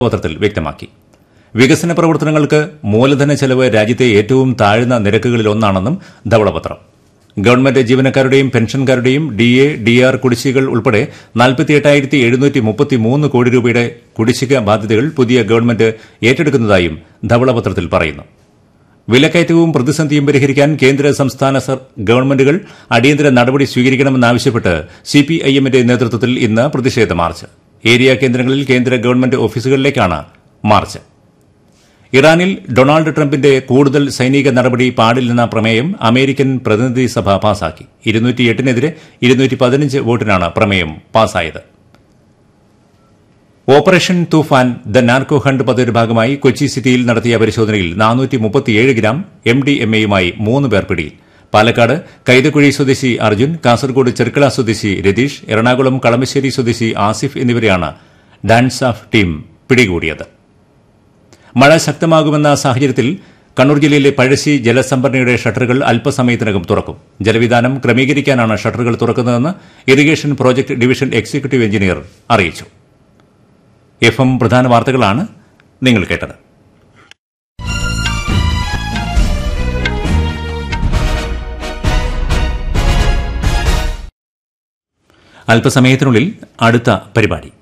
പത്രത്തിൽ വ്യക്തമാക്കി വികസന പ്രവർത്തനങ്ങൾക്ക് മൂലധന ചെലവ് രാജ്യത്തെ ഏറ്റവും താഴ്ന്ന നിരക്കുകളിലൊന്നാണെന്നും ധവളപത്രം ഗവൺമെന്റ് ജീവനക്കാരുടെയും പെൻഷൻകാരുടെയും ഡി എ ഡി ആർ കുടിശ്ശികൾ ഉൾപ്പെടെ നാൽപ്പത്തിയെട്ടായിരത്തി എഴുന്നൂറ്റി മുപ്പത്തിമൂന്ന് കോടി രൂപയുടെ കുടിശ്ശിക ബാധ്യതകൾ പുതിയ ഗവൺമെന്റ് ഏറ്റെടുക്കുന്നതായും ധവളപത്രത്തിൽ പറയുന്നു വിലക്കയറ്റവും പ്രതിസന്ധിയും പരിഹരിക്കാൻ കേന്ദ്ര സംസ്ഥാന സർ ഗവൺമെന്റുകൾ അടിയന്തര നടപടി സ്വീകരിക്കണമെന്നാവശ്യപ്പെട്ട് സിപിഐഎമ്മിന്റെ നേതൃത്വത്തിൽ ഇന്ന് പ്രതിഷേധ മാർച്ച് ഏരിയ കേന്ദ്രങ്ങളിൽ കേന്ദ്ര ഗവൺമെന്റ് ഓഫീസുകളിലേക്കാണ് മാർച്ച് ഇറാനിൽ ഡൊണാൾഡ് ട്രംപിന്റെ കൂടുതൽ സൈനിക നടപടി പാടില്ലെന്ന പ്രമേയം അമേരിക്കൻ പ്രതിനിധി സഭ പാസാക്കി ഇരുന്നൂറ്റിയെട്ടിനെതിരെ ഇരുന്നൂറ്റി പതിനഞ്ച് വോട്ടിനാണ് പ്രമേയം പാസായത് operation Toofan the narco hunt പദ്ധതിയുടെ ഭാഗമായി കൊച്ചി സിറ്റിയിൽ നടത്തിയ പരിശോധനയിൽ നാനൂറ്റി മുപ്പത്തിയേഴ് ഗ്രാം എം ഡി എം എയുമായി മൂന്ന് പേർ പിടിയിൽ പാലക്കാട് കൈതക്കുഴി സ്വദേശി അർജുൻ കാസർഗോഡ് ചെർക്കള സ്വദേശി രതീഷ് എറണാകുളം കളമശ്ശേരി സ്വദേശി ആസിഫ് എന്നിവരെയാണ് ഡാൻസ് ഓഫ് ടീം പിടികൂടിയത് മഴ ശക്തമാകുമെന്ന സാഹചര്യത്തിൽ കണ്ണൂർ ജില്ലയിലെ പഴശ്ശി ജലസംഭരണിയുടെ ഷട്ടറുകൾ അല്പസമയത്തിനകം തുറക്കും ജലവിധാനം ക്രമീകരിക്കാനാണ് ഷട്ടറുകൾ തുറക്കുന്നതെന്ന് irrigation project division executive engineer അറിയിച്ചു എഫ് എം പ്രധാന വാർത്തകളാണ് നിങ്ങൾ കേട്ടത് അല്പസമയത്തിനുള്ളിൽ അടുത്ത പരിപാടി